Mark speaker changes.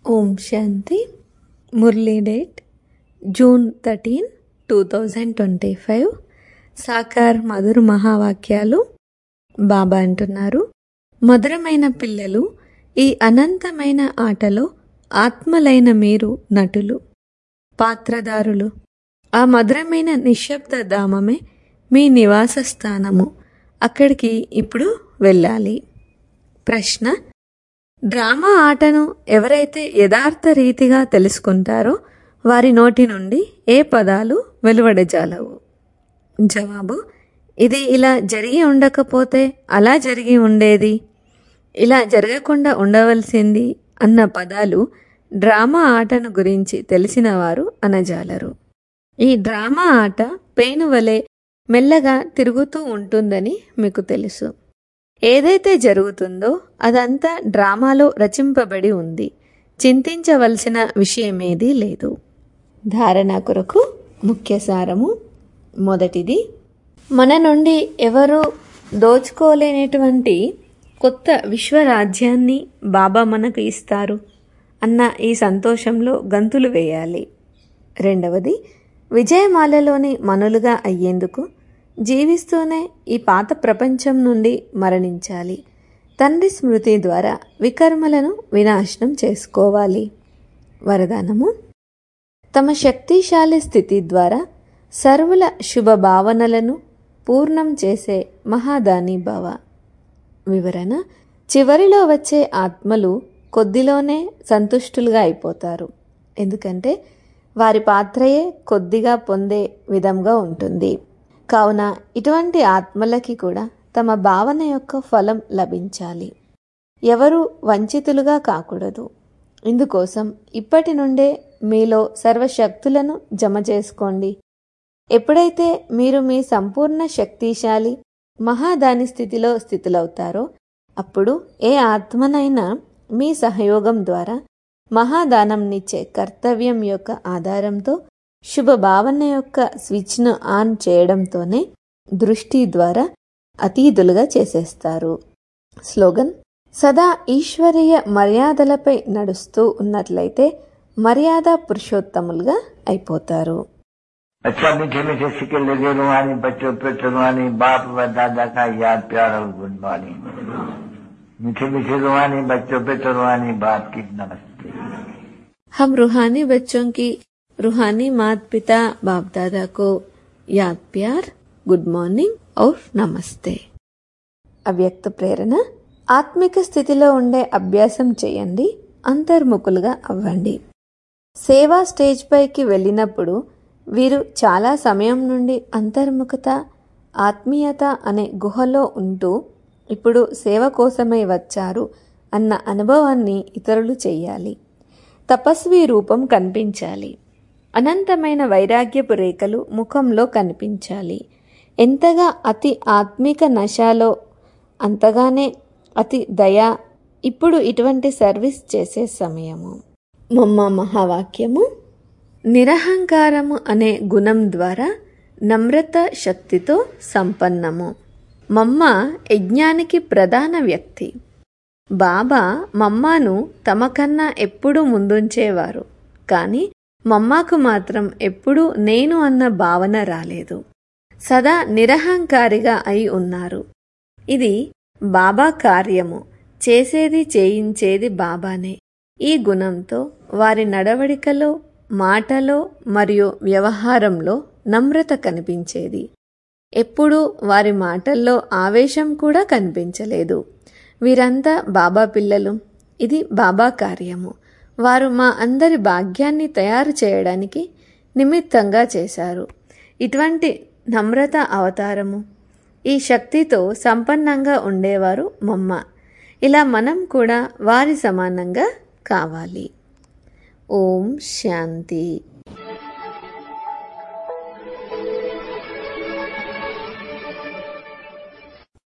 Speaker 1: ఓం Shanti Murli date June thirteen two thousand twenty five సాకార్ మధుర మహావాక్యాలు బాబా అంటున్నారు మధురమైన పిల్లలు ఈ అనంతమైన ఆటలో ఆత్మలైన మీరు నటులు పాత్రదారులు ఆ మధురమైన నిశ్శబ్ద ధామమే మీ నివాస స్థానము అక్కడికి ఇప్పుడు వెళ్ళాలి ప్రశ్న డ్రామా ఆటను ఎవరైతే యథార్థ రీతిగా తెలుసుకుంటారో వారి నోటి నుండి ఏ పదాలు వెలువడజాలవు జవాబు ఇది ఇలా జరిగి ఉండకపోతే అలా జరిగి ఉండేది ఇలా జరగకుండా ఉండవలసింది అన్న పదాలు డ్రామా ఆటను గురించి తెలిసిన వారు అనజాలరు ఈ డ్రామా ఆట పేనువలే మెల్లగా తిరుగుతూ ఉంటుందని మీకు తెలుసు ఏదైతే జరుగుతుందో అదంతా డ్రామాలో రచింపబడి ఉంది చింతించవలసిన విషయమేదీ లేదు ధారణ కొరకు ముఖ్య సారము మొదటిది మన నుండి ఎవరు దోచుకోలేనటువంటి కొత్త విశ్వరాజ్యాన్ని బాబా మనకు ఇస్తారు అన్న ఈ సంతోషంలో గంతులు వేయాలి రెండవది విజయమాలలోని మనులుగా అయ్యేందుకు జీవిస్తూనే ఈ పాత ప్రపంచం నుండి మరణించాలి తండ్రి స్మృతి ద్వారా వికర్మలను వినాశనం చేసుకోవాలి వరదానము తమ శక్తిశాలి స్థితి ద్వారా సర్వుల శుభ భావనలను పూర్ణం చేసే మహాదాని భవ వివరణ చివరిలో వచ్చే ఆత్మలు కొద్దిలోనే సంతుష్టులుగా అయిపోతారు ఎందుకంటే వారి పాత్రయే కొద్దిగా పొందే విధంగా ఉంటుంది కావున ఇటువంటి ఆత్మలకి కూడా తమ భావన యొక్క ఫలం లభించాలి ఎవరు వంచితులుగా కాకూడదు ఇందుకోసం ఇప్పటి నుండే మీలో సర్వశక్తులను జమ చేసుకోండి ఎప్పుడైతే మీరు మీ సంపూర్ణ శక్తిశాలి మహాదాని స్థితిలో స్థితులవుతారో అప్పుడు ఏ ఆత్మనైనా మీ సహయోగం ద్వారా మహాదానంనిచ్చే కర్తవ్యం యొక్క ఆధారంతో శుభ భావన యొక్క స్విచ్ను ఆన్ చేయడంతోనే దృష్టి ద్వారా అతీతులుగా చేసేస్తారు స్లోగన్ సదా ఈశ్వరీయ మర్యాదలపై నడుస్తూ ఉన్నట్లయితే మర్యాద పురుషోత్తములుగా అయిపోతారు
Speaker 2: अच्छा मीठे मीठे सिक्के लगे रुहानी बच्चों पे रुहानी बाप व दादा का याद प्यार और गुड मॉर्निंग मीठे मीठे रुहानी बच्चों पे रुहानी बाप की नमस्ते
Speaker 1: हम रूहानी बच्चों की रूहानी मात पिता बाप दादा को याद प्यार గుడ్ మార్నింగ్ ఔర్ నమస్తే అవ్యక్త ప్రేరణ ఆత్మిక స్థితిలో ఉండే అభ్యాసం చేయండి అంతర్ముఖులుగా అవ్వండి సేవా స్టేజ్ పైకి వెళ్ళినప్పుడు వీరు చాలా సమయం నుండి అంతర్ముఖత ఆత్మీయత అనే గుహలో ఉంటూ ఇప్పుడు సేవ కోసమై వచ్చారు అన్న అనుభవాన్ని ఇతరులు చెయ్యాలి తపస్వి రూపం కనిపించాలి అనంతమైన వైరాగ్యపు రేఖలు ముఖంలో కనిపించాలి ఎంతగా అతి ఆత్మిక నశాలో అంతగానే అతి దయ ఇప్పుడు ఇటువంటి సర్వీస్ చేసే సమయము మమ్మ మహావాక్యము నిరహంకారము అనే గుణం ద్వారా నమ్రత శక్తితో సంపన్నము మమ్మ యజ్ఞానికి ప్రధాన వ్యక్తి బాబా మమ్మాను తమకన్నా ఎప్పుడూ ముందుంచేవారు కానీ మమ్మాకు మాత్రం ఎప్పుడూ నేను అన్న భావన రాలేదు సదా నిరహంకారిగా అయి ఉన్నారు ఇది బాబా కార్యము చేసేది చేయించేది బాబానే ఈ గుణంతో వారి నడవడికలో మాటలో మరియు వ్యవహారంలో నమ్రత కనిపించేది ఎప్పుడూ వారి మాటల్లో ఆవేశం కూడా కనిపించలేదు వీరంతా బాబా పిల్లలు ఇది బాబా కార్యము వారు మా అందరి భాగ్యాన్ని తయారు చేయడానికి నిమిత్తంగా చేశారు ఇటువంటి నమ్రత అవతారము ఈ శక్తితో సంపన్నంగా ఉండేవారు మమ్మ ఇలా మనం కూడా వారి సమానంగా కావాలి ఓం శాంతి